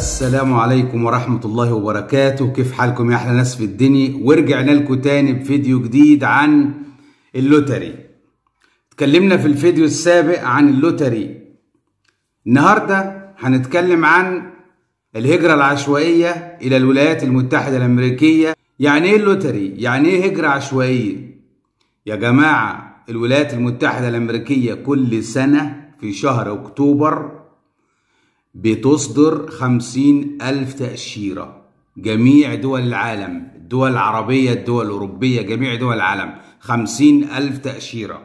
السلام عليكم ورحمة الله وبركاته كيف حالكم يا أحلى ناس في الدنيا ورجعنا لكم تاني بفيديو جديد عن اللوتري اتكلمنا في الفيديو السابق عن اللوتري النهاردة هنتكلم عن الهجرة العشوائية إلى الولايات المتحدة الأمريكية يعني إيه اللوتري؟ يعني إيه هجرة عشوائية؟ يا جماعة الولايات المتحدة الأمريكية كل سنة في شهر أكتوبر بتصدر خمسين ألف تأشيرة جميع دول العالم الدول العربية الدول الأوروبية جميع دول العالم خمسين ألف تأشيرة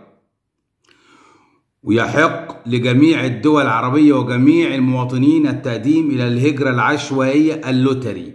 ويحق لجميع الدول العربية وجميع المواطنين التقديم إلى الهجرة العشوائية اللوتري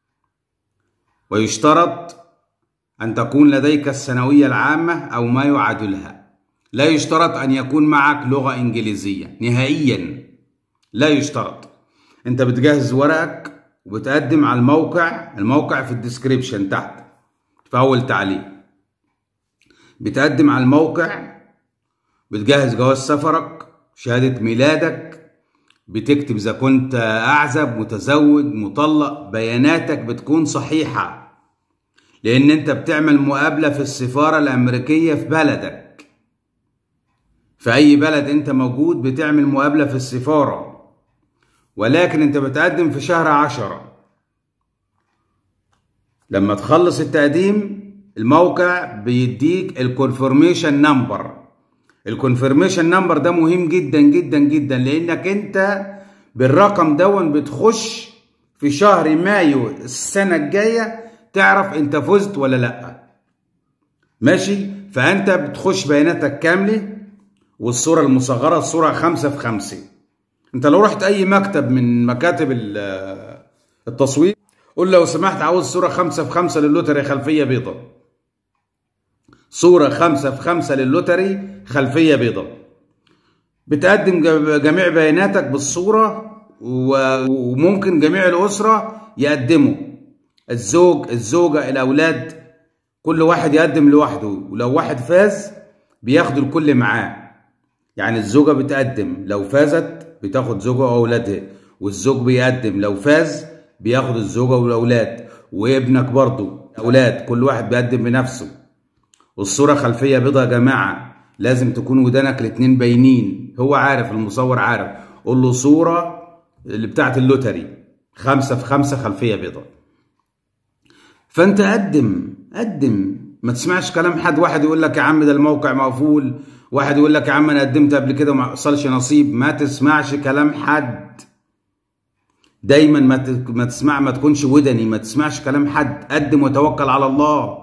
ويشترط أن تكون لديك الثانوية العامة أو ما يعادلها لا يشترط أن يكون معك لغة إنجليزية نهائياً لا يشترط انت بتجهز ورقك وبتقدم على الموقع الموقع في الديسكريبشن تحت في اول تعليق بتقدم على الموقع بتجهز جواز سفرك شهادة ميلادك بتكتب اذا كنت اعزب متزوج مطلق بياناتك بتكون صحيحة لان انت بتعمل مقابلة في السفارة الامريكية في بلدك في اي بلد انت موجود بتعمل مقابلة في السفارة ولكن انت بتقدم في شهر عشرة لما تخلص التقديم الموقع بيديك الكونفirmation نمبر الكونفirmation نمبر ده مهم جدا جدا جدا لانك انت بالرقم دون بتخش في شهر مايو السنة الجاية تعرف انت فزت ولا لا ماشي فانت بتخش بياناتك كاملة والصورة المصغرة الصورة خمسة في خمسة انت لو رحت اي مكتب من مكاتب التصوير قول لو سمحت عاوز صورة خمسة في خمسة للوتري خلفية بيضة صورة خمسة في خمسة للوتري خلفية بيضة بتقدم جميع بياناتك بالصورة وممكن جميع الأسرة يقدموا الزوج الزوجة الأولاد كل واحد يقدم لوحده ولو واحد فاز بياخدوا الكل معاه يعني الزوجة بتقدم لو فازت بتاخد زوجها واولادها والزوج بيقدم لو فاز بياخد الزوجه والاولاد وابنك برضو اولاد كل واحد بيقدم بنفسه والصوره خلفيه بيضة يا جماعه لازم تكون ودانك الاتنين باينين هو عارف المصور عارف قول له صوره اللي بتاعت اللوتري خمسة في خمسة خلفية بيضة فانت قدم قدم ما تسمعش كلام حد واحد يقول لك يا عم ده الموقع مقفول واحد يقول لك يا عم انا قدمت قبل كده وما حصلش نصيب ما تسمعش كلام حد دايما ما ما تسمع ما تكونش ودني ما تسمعش كلام حد قدم وتوكل على الله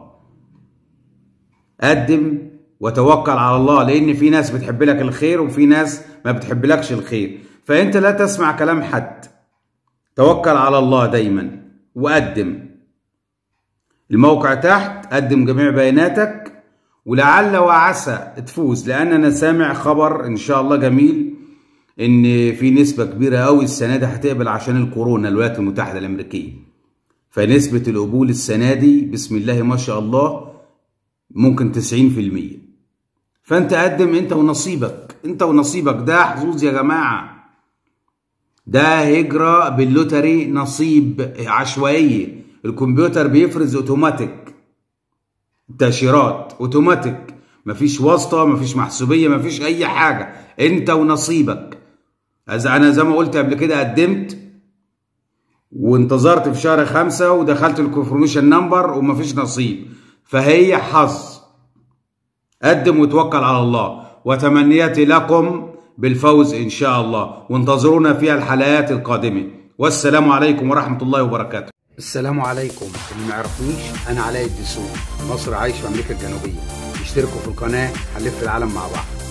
قدم وتوكل على الله لان في ناس بتحب لك الخير وفي ناس ما بتحبلكش الخير فانت لا تسمع كلام حد توكل على الله دايما وقدم الموقع تحت قدم جميع بياناتك ولعل وعسى تفوز لان انا سامع خبر ان شاء الله جميل ان في نسبه كبيره قوي السنه دي هتقبل عشان الكورونا الولايات المتحده الامريكيه فنسبه القبول السنه دي بسم الله ما شاء الله ممكن 90% فانت قدم انت ونصيبك انت ونصيبك ده حظوظ يا جماعه ده هجره باللوتري نصيب عشوائيه الكمبيوتر بيفرز اوتوماتيك التأشيرات اوتوماتيك مفيش واسطة مفيش محسوبية مفيش أي حاجة أنت ونصيبك إذا أنا زي ما قلت قبل كده قدمت وانتظرت في شهر خمسة ودخلت الكونفرميشن نمبر ومفيش نصيب فهي حظ قدم وتوكل على الله وتمنياتي لكم بالفوز إن شاء الله وانتظرونا في الحلقات القادمة والسلام عليكم ورحمة الله وبركاته السلام عليكم اللي ما يعرفنيش انا علاء الدسوق مصر عايش في امريكا الجنوبيه اشتركوا في القناه هنلف العالم مع بعض